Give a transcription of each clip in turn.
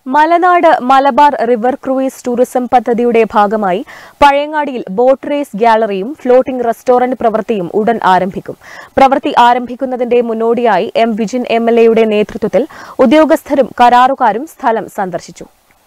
മലനാട് Malabar river cruise tourism പദ്ധതിയുടെ ഭാഗമായി പഴയങ്ങാടിയിൽ ബോട്ട് റേസ് ഗ്യാലറിയും ഫ്ലോട്ടിംഗ് റെസ്റ്റോറന്റ് പ്രവൃത്തിയും ഉടൻ ആരംഭിക്കും പ്രവൃത്തി ആരംഭിക്കുന്നതിന്റെ മുന്നോടിയായി എം വിജിൻ എം എൽ എയുടെ നേതൃത്വത്തിൽ ഉദ്യോഗസ്ഥരും കരാറുകാരും സ്ഥലം സന്ദർശിച്ചു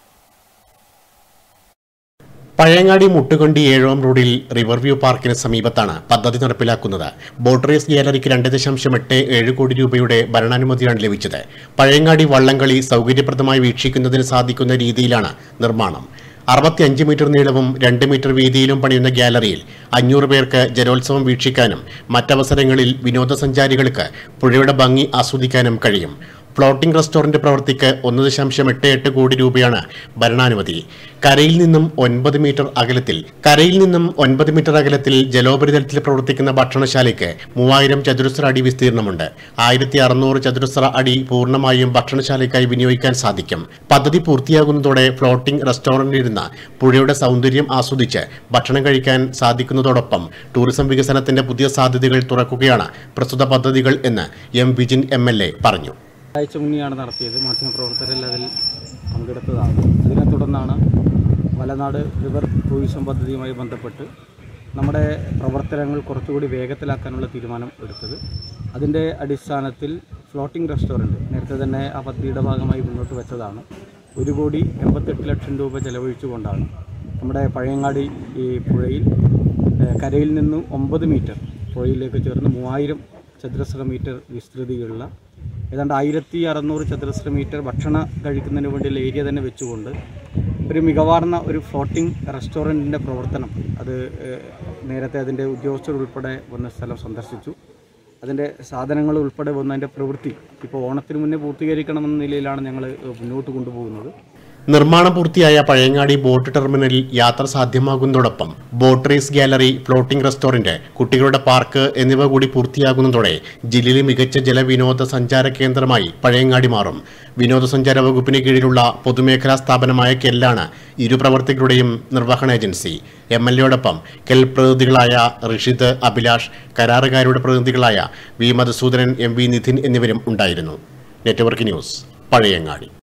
പഴയങ്ങാടി മുട്ടുകൊണ്ടി ഏഴോം റോഡിൽ റിവർവ്യൂ പാർക്കിന് സമീപത്താണ് പദ്ധതി നടപ്പിലാക്കുന്നത് ബോട്ട് റേസ് ഗ്യാലറിക്ക് രണ്ട് ദശാംശം എട്ട് ഏഴ് കോടി രൂപയുടെ ഭരണാനുമതിയാണ് ലഭിച്ചത് പഴയങ്ങാടി വള്ളംകളി സൗകര്യപ്രദമായി വീക്ഷിക്കുന്നതിന് സാധിക്കുന്ന രീതിയിലാണ് നിർമ്മാണം അറുപത്തിയഞ്ച് മീറ്റർ നീളവും രണ്ട് മീറ്റർ വീതിയിലും പണിയുന്ന ഗ്യാലറിയിൽ അഞ്ഞൂറ് പേർക്ക് ജലോത്സവം വീക്ഷിക്കാനും മറ്റവസരങ്ങളിൽ വിനോദസഞ്ചാരികൾക്ക് പുഴയുടെ ഭംഗി ആസ്വദിക്കാനും കഴിയും ഫ്ലോട്ടിംഗ് റെസ്റ്റോറന്റ് പ്രവൃത്തിക്ക് ഒന്ന് ദശാംശം എട്ട് എട്ട് കോടി രൂപയാണ് ഭരണാനുമതി കരയിൽ നിന്നും ഒൻപത് മീറ്റർ അകലത്തിൽ കരയിൽ നിന്നും ഒൻപത് മീറ്റർ അകലത്തിൽ ജലോപരിതലത്തിൽ പ്രവർത്തിക്കുന്ന ഭക്ഷണശാലയ്ക്ക് മൂവായിരം ചതുരശ്ര അടി വിസ്തീർണമുണ്ട് ആയിരത്തി അറുന്നൂറ് ചതുരശ്ര അടി പൂർണ്ണമായും ഭക്ഷണശാലയ്ക്കായി വിനിയോഗിക്കാൻ സാധിക്കും പദ്ധതി പൂർത്തിയാകുന്നതോടെ ഫ്ലോട്ടിംഗ് റെസ്റ്റോറന്റിലിരുന്ന് പുഴയുടെ സൗന്ദര്യം ആസ്വദിച്ച് ഭക്ഷണം കഴിക്കാൻ സാധിക്കുന്നതോടൊപ്പം ടൂറിസം വികസനത്തിന്റെ പുതിയ സാധ്യതകൾ തുറക്കുകയാണ് പ്രസ്തുത പദ്ധതികൾ എന്ന് എം വിജിൻ എം പറഞ്ഞു ആഴ്ച മുന്നെയാണ് നടത്തിയത് മാധ്യമപ്രവർത്തകരെല്ലാം അതിൽ പങ്കെടുത്തതാണ് അതിനെ തുടർന്നാണ് മലനാട് റിവർ ടൂറിസം പദ്ധതിയുമായി ബന്ധപ്പെട്ട് നമ്മുടെ പ്രവർത്തനങ്ങൾ കുറച്ചുകൂടി വേഗത്തിലാക്കാനുള്ള തീരുമാനം എടുത്തത് അതിൻ്റെ അടിസ്ഥാനത്തിൽ ഫ്ലോട്ടിംഗ് റെസ്റ്റോറൻറ്റ് നേരത്തെ തന്നെ ആ പദ്ധതിയുടെ ഭാഗമായി മുന്നോട്ട് വെച്ചതാണ് ഒരു കോടി എൺപത്തെട്ട് ലക്ഷം രൂപ ചെലവഴിച്ചുകൊണ്ടാണ് നമ്മുടെ പഴയങ്ങാടി ഈ പുഴയിൽ ഏഹ്, കരയിൽ നിന്നും ഒമ്പത് മീറ്റർ പുഴയിലേക്ക് ചേർന്ന് മൂവായിരം ചതുരശ്ര മീറ്റർ വിസ്തൃതിയുള്ള ഏതാണ്ട് ആയിരത്തി അറുന്നൂറ് ചതുരശ്ര മീറ്റർ ഭക്ഷണം കഴിക്കുന്നതിന് വേണ്ടിയുള്ള ഏരിയ തന്നെ വെച്ചുകൊണ്ട് ഒരു മികവാർന്ന ഒരു ഫ്ലോട്ടിംഗ് റെസ്റ്റോറൻറ്റിൻ്റെ പ്രവർത്തനം അത് ഏഹ്, നേരത്തെ അതിൻ്റെ ഉദ്യോഗസ്ഥർ ഉൾപ്പെടെ വന്ന സ്ഥലം സന്ദർശിച്ചു അതിൻ്റെ സാധനങ്ങൾ ഉൾപ്പെടെ വന്നതിൻ്റെ പ്രവൃത്തി ഇപ്പോൾ ഓണത്തിന് മുന്നേ പൂർത്തീകരിക്കണമെന്ന നിലയിലാണ് ഞങ്ങൾ മുന്നോട്ട് കൊണ്ടുപോകുന്നത് നിർമ്മാണം പൂർത്തിയായ പഴയങ്ങാടി ബോട്ട് ടെർമിനലിൽ യാത്ര സാധ്യമാകുന്നതോടൊപ്പം boat race gallery floating restaurant കുട്ടികളുടെ പാർക്ക് എന്നിവ കൂടി പൂർത്തിയാകുന്നതോടെ ജില്ലയിലെ മികച്ച ജലവിനോദ സഞ്ചാര കേന്ദ്രമായി പഴയങ്ങാടി മാറും വിനോദസഞ്ചാര വകുപ്പിന് കീഴിലുള്ള പൊതുമേഖലാ സ്ഥാപനമായ കെല്ലാണ് ഇരു പ്രവർത്തികളുടെയും നിർവഹണ ഏജൻസി എം എൽ എയോടൊപ്പം കെൽ പ്രതിനിധികളായ ഋഷിത് അഭിലാഷ് കരാറുകാരുടെ പ്രതിനിധികളായ V Madhusoodanan M V Nidhin എന്നിവരും ഉണ്ടായിരുന്നു നെറ്റ്വർക്ക് ന്യൂസ് പഴയങ്ങാടി